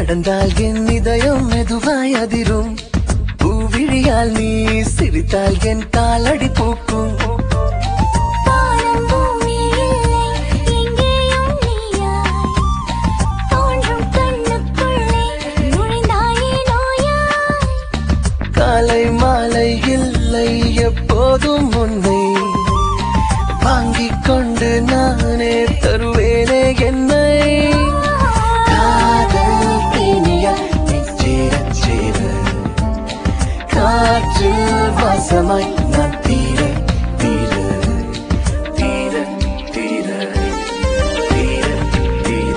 நடந்தால் என் இதயம் மெதுவாய் அதிரும் பூவிழியால் நீ சிரித்தால் என் காலடி பூக்கும் வானம் பூமி இல்லை எங்கேயும் நீயாய் தோன்றும் கண்ணுக்குள்ளே நுழைந்தாயே நோயாய் காலை மாலை இல்லை எப்போதும் உன்னை வாங்கிக் கொண்டு நானே தருவேனே என்னை காதல் தேனியா சேர சேர காற்றில் வாசமாய் நான் தீர தீர தீர தீர தீர தீர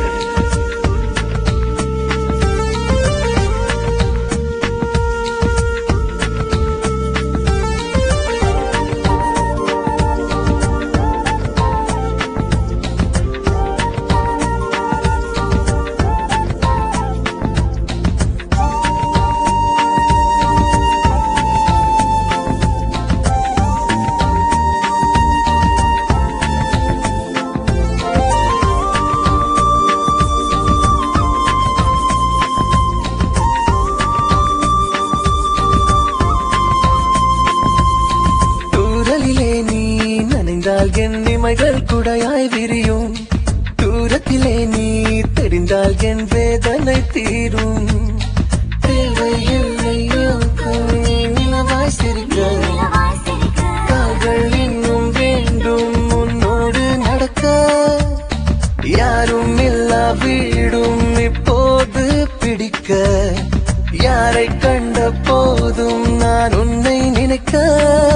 தூரலிலே நீ நனைந்தால் என் இமைகள் குடையாய் விரியும் தூரத்திலே நீ தெரிந்தால் என் வேதனை தீரும் தேவை இல்லை எனக்கு நீ நிலவாய் சிரிக்க நிலவாய் சிரிக்க கால்கள் இன்னும் வேண்டும் உன்னோடு நடக்க யாரும் இல்லா வீடும் இப்போது பிடிக்க யாரை கண்ட போதும் நான் உன்னை நினைக்க